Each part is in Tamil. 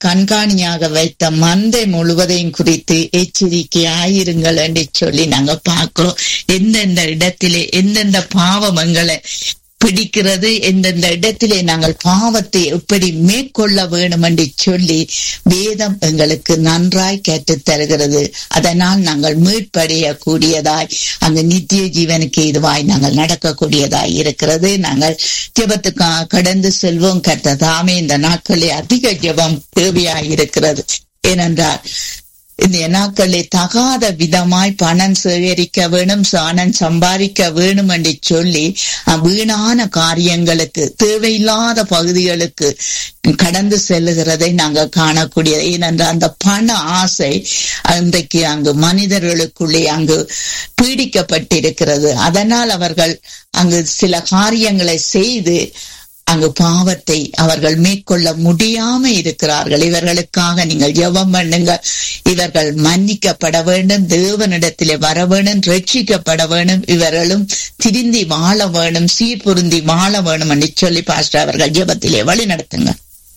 கண்காணியாக வைத்த மந்தை முழுவதையும் குறித்து எச்சரிக்கையாயிருங்கள் என்று சொல்லி நாங்க பார்க்கிறோம் எந்தெந்த இடத்திலே எந்தெந்த பாவம் எங்களை பிடிக்கிறது எந்தெந்த இடத்திலே நாங்கள் பாவத்தை எப்படி மேற்கொள்ள வேண்டும் என்று சொல்லி வேதம் எங்களுக்கு நன்றாய் கேட்டுத் தருகிறது அதனால் நாங்கள் மீட்படைய கூடியதாய் அங்கு நித்திய ஜீவனுக்கு இதுவாய் நாங்கள் நடக்கக்கூடியதாய் இருக்கிறது நாங்கள் ஜெபத்துக்காக கடந்து செல்வோம் கர்த்த தாமே இந்த நாட்களில் அதிக ஜெபம் தேவையாய் இருக்கிறது ஏனென்றால் இந்த நாட்களே தகாத விதமாய் பணம் சேகரிக்க வேணும் பணம் சம்பாதிக்க வேணும் என்று சொல்லி வீணான காரியங்களுக்கு தேவையில்லாத பகுதிகளுக்கு கடந்து செல்லுகிறதை நாங்கள் காணக்கூடிய ஏனென்றால் அந்த பண ஆசை அன்றைக்கு அங்கு மனிதர்களுக்குள்ளே அங்கு பீடிக்கப்பட்டிருக்கிறது அதனால் அவர்கள் அங்கு சில காரியங்களை செய்து அங்கு பாவத்தை அவர்கள் மேற்கொள்ள முடியாம இருக்கிறார்கள் இவர்களுக்காக நீங்கள் ஜெபம் பண்ணுங்க இவர்கள் மன்னிக்கப்பட வேண்டும் தேவனிடத்திலே வர வேண்டும் ரட்சிக்கப்பட வேண்டும் இவர்களும் திருந்தி வாழ வேணும் சீர்பொருந்தி வாழ வேணும் என்று சொல்லி பாஸ்டர் அவர்கள் ஜெபத்திலே வழி நடத்துங்க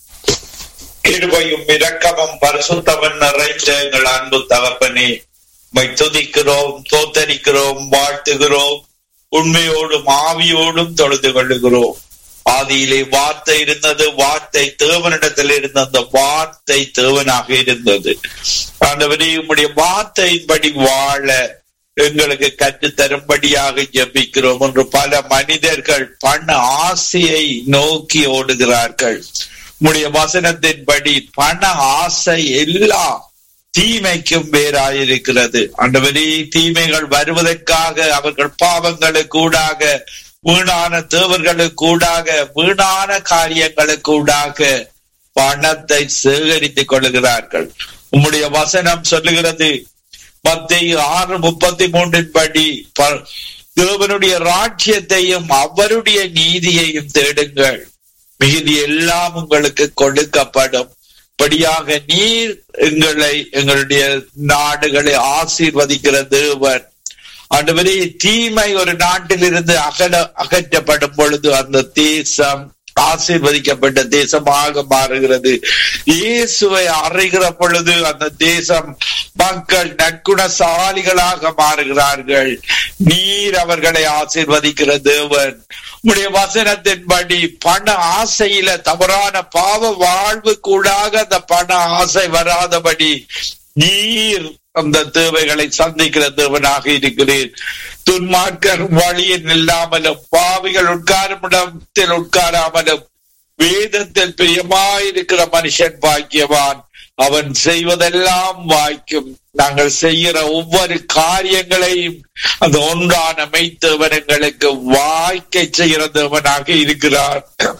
கிருபையும் இரக்கமும் பரிசுத்தவன் நிறைந்த எங்கள் அன்பு தகப்பனே உம்மை துதிக்கிறோம் தோத்தரிக்கிறோம் வாழ்த்துகிறோம் உண்மையோடும் ஆவியோடும் தொழுது கொள்ளுகிறோம் ஆதியிலே வார்த்தை இருந்தது வார்த்தை தேவனிடத்தில் இருந்த அந்த வார்த்தை தேவனாக இருந்தது ஆண்டவரே உம்முடைய வார்த்தையின்படி வாழ எங்களுக்கு கற்று தரும்படியாக ஜெபிக்கிறோம் என்று பல மனிதர்கள் பண ஆசையை நோக்கி ஓடுகிறார்கள் உம்முடைய வசனத்தின்படி பண ஆசை எல்லாம் தீமைக்கும் வேறாயிருக்கிறது ஆண்டவரே தீமைகள் வருவதற்காக அவர்கள் பாவங்களுக்கு ஊடாக வீணான தேவர்களுக்கு ஊடாக வீணான காரியங்களுக்கு ஊடாக பணத்தை சேகரித்துக் கொள்கிறார்கள் உம்முடைய வசனம் சொல்லுகிறது மத்திய ஆறு முப்பத்தி மூன்றின் படி தேவனுடைய ராஜ்யத்தையும் அவருடைய நீதியையும் தேடுங்கள் மிகுதி எல்லாம் உங்களுக்கு கொடுக்கப்படும் படியாக நீர் எங்களை எங்களுடைய நாடுகளை ஆசீர்வதிக்கிற தேவன் ஆண்டவரே தீமை ஒரு நாட்டில் இருந்து அகல அகற்றப்படும் பொழுது அந்த தேசம் ஆசீர்வதிக்கப்பட்ட தேசமாக மாறுகிறது இயேசுவை அறைகிற பொழுது அந்த தேசம் மக்கள் நற்குணசாலிகளாக மாறுகிறார்கள் நீர் அவர்களை ஆசீர்வதிக்கிற தேவன் உடைய வசனத்தின்படி பண ஆசையில தவறான பாவ வாழ்வு கூடாக அந்த பண ஆசை வராதபடி நீர் அந்த தேவைகளை சந்திக்கிற தேவனாக இருக்கிறேன் துன்மார்க்கர் வழியில் இல்லாமலும் பாவிகள் உட்காரும் இடத்தில் உட்காராமலும் வேதத்தில் பிரியமாயிருக்கிற மனுஷன் பாக்கியவான் அவன் செய்வதெல்லாம் வாய்க்கும் நாங்கள் செய்கிற ஒவ்வொரு காரியங்களையும் அந்த ஒன்றான மெய்த்தேவனங்களுக்கு வாய்க்க செய்கிற தேவனாக இருக்கிறார்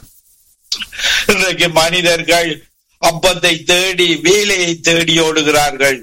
இன்றைக்கு மனிதர்கள் அப்பத்தை தேடி வேலையை தேடி ஓடுகிறார்கள்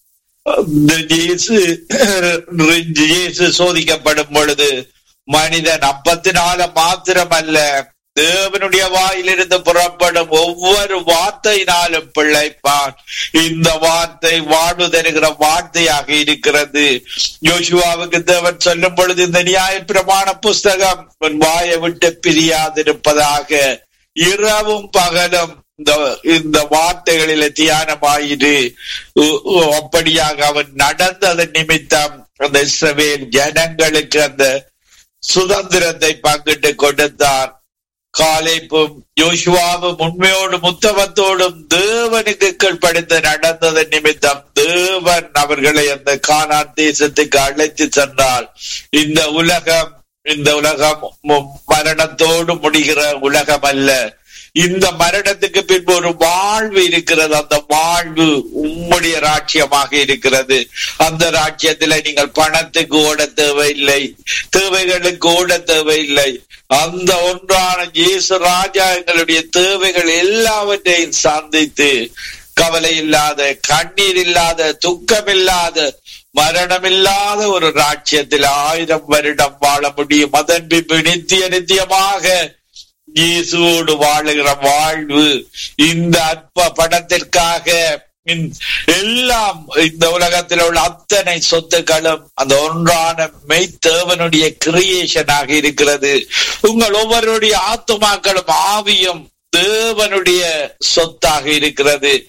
இயேசு சோதிக்கப்படும் பொழுது மனிதன் அப்பத்தினால மாத்திரமல்ல தேவனுடைய வாயிலிருந்து புறப்படும் ஒவ்வொரு வார்த்தையினாலும் பிழைப்பான் இந்த வார்த்தை வாழ்வு தருகிற வார்த்தையாக இருக்கிறது யோசுவாவுக்கு தேவன் சொல்லும் பொழுது இந்த நியாய பிரமாண புஸ்தகம் உன் வாயை விட்டு பிரியாதிருப்பதாக இரவும் பகலும் இந்த இந்த வார்த்தைகளில தியானமாயிரு அப்படியாக அவன் நடந்ததன் நிமித்தம் அந்த இஸ்ரவேல் ஜனங்களுக்கு அந்த சுதந்திரத்தை பங்கிட்டு கொடுத்தார் காலைப்பும் யோசுவாவும் உண்மையோடும் உத்தவத்தோடும் தேவனுக்கு கீழ்ப்படுத்த நடந்ததன் நிமித்தம் தேவன் அவர்களை அந்த கானான் தேசத்துக்கு அழைத்து சென்றால் இந்த உலகம் இந்த உலகம் மரணத்தோடு முடிகிற உலகம் அல்ல இந்த மரணத்துக்கு பின்பு ஒரு வாழ்வு இருக்கிறது அந்த வாழ்வு உம்முடைய ராட்சியமாக இருக்கிறது அந்த ராட்சியத்துல நீங்கள் பணத்துக்கு ஓட தேவையில்லை தேவைகளுக்கு ஓட தேவையில்லை அந்த ஒன்றான இயேசு ராஜா எங்களுடைய தேவைகள் எல்லாவற்றையும் சந்தித்து கவலை இல்லாத கண்ணீர் இல்லாத துக்கம் இல்லாத மரணமில்லாத ஒரு ராட்சியத்தில் ஆயிரம் வருடம் வாழ முடியும் அதன் பின்பு நித்திய நித்தியமாக இயேசுவோடு வாழுகிற வாழ்வு இந்த அற்ப படத்திற்காக எல்லாம் இந்த உலகத்தில் உள்ள அத்தனை சொத்துக்களும் அந்த ஒன்றான மெய்த்தேவனுடைய கிரியேஷனாக இருக்கிறது உங்கள் ஒவ்வொருடைய ஆத்துமாக்களும் ஆவியும் தேவனுடைய சொத்தாக இருக்கிறது